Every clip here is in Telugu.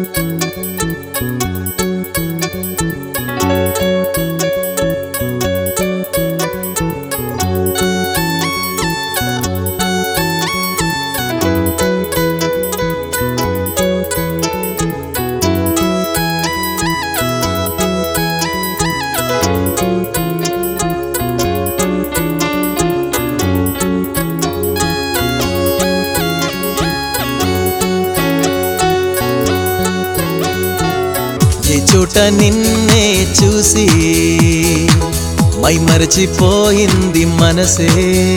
ఏ చోట నిన్నే చూసి మై మరచిపోయింది మనసే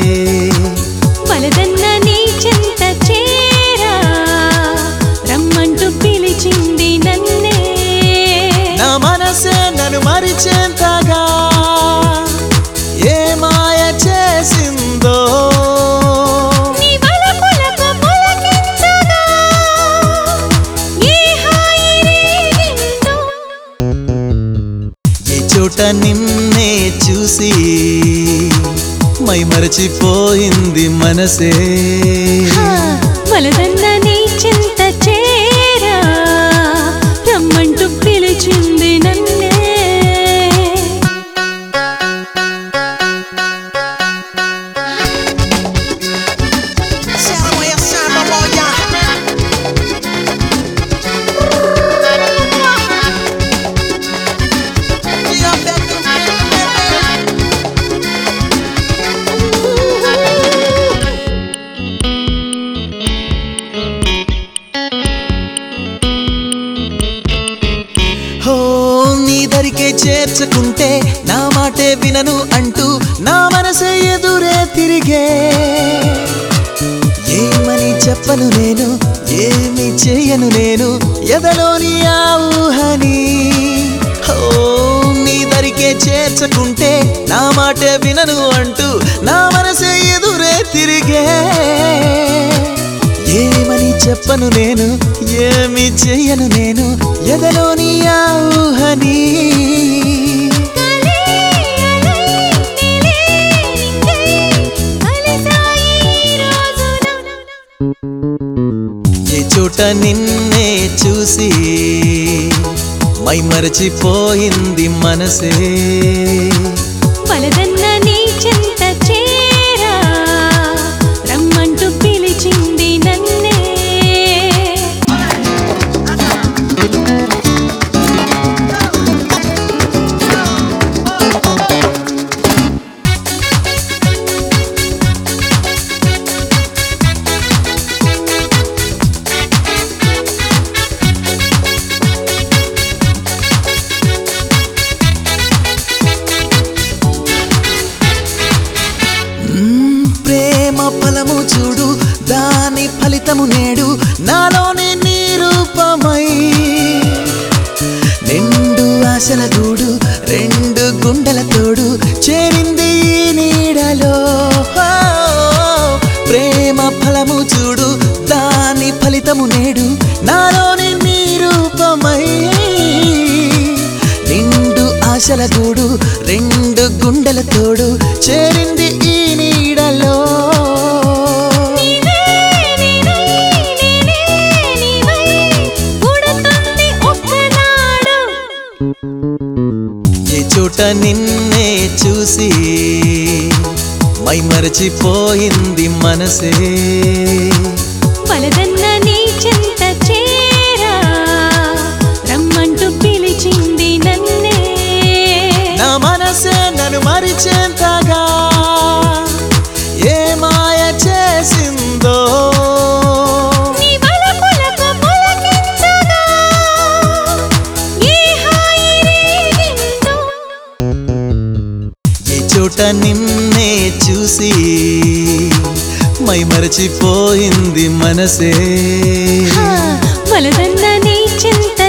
వలదన్న నీ చెంత చేరా రమ్మంటూ పిలిచింది నన్నే నా మనసే నన్ను మరిచేంతగా ఏ మాయ చేసిందో నీ వలపులకు పులకించగా ఏ హాయి రేగిందో ఏ చోట నిన్నే చూసి మై మరచిపోయింది మనసే హా, వలదన్న నీ చెంత చేరా రమ్మంటూ పిలిచింది నన్నే Samba boya, samba boya. Yeah, baby, baby. హో నీ దరికే చేర్చుకుంటే నా మాటే వినను అంటూ నా మనసే ఎదురే తిరిగే ఏమని చెప్పను నేను ఏమి చేయను నేను ఎదలోని ఆ ఊహని హో నీ దరికే చేర్చుకుంటే నా మాటే వినను అంటూ నా మనసే ఎదురే తిరిగే ఏమని చెప్పను నేను ఏమి చెయ్యను నేను ఎదలోని ఆ ఊహని కలే అలై నిలే నింగై కలిసాయి ఈ రోజున ఏ చోట నిన్నే చూసి మై మరచిపోయింది మనసే వలదన్న నీ చెంత చేరా రమ్మంటూ పిలిచింది నన్నే మ్మ్, ప్రేమ ఫలము చూడు దాని ఫలితము నేడు నాలోని నీ రూపమై నిండు ఆశల గూడు రెండు గుండెల తోడు చేరింది ఈ నీడలో ఓ, ప్రేమ ఫలము చూడు దాని ఫలితము నేడు నాలోని నీ రూపమై నిండు ఆశల గూడు రెండు గుండెల తోడు చేరింది ఈ నీడలో నీవే నేనై నేనే నీవై పుడుతుంది ఒక్కనాడు ఏ చోట నిన్నే చూసి మై మరచిపోయింది మనసే వలదన్న నీ చెంత చేరా రమ్మంటూ పిలిచింది నన్నే నా మనసే నన్ను మరిచేంతగా ఏ మాయ చేసిందో నీ వలపులకు పులకించగా ఏ హాయి రేగిందో ఏ చోట నిన్నే చూసి మై మరచిపోయింది మనసే హా, వలదన్న నీ చింత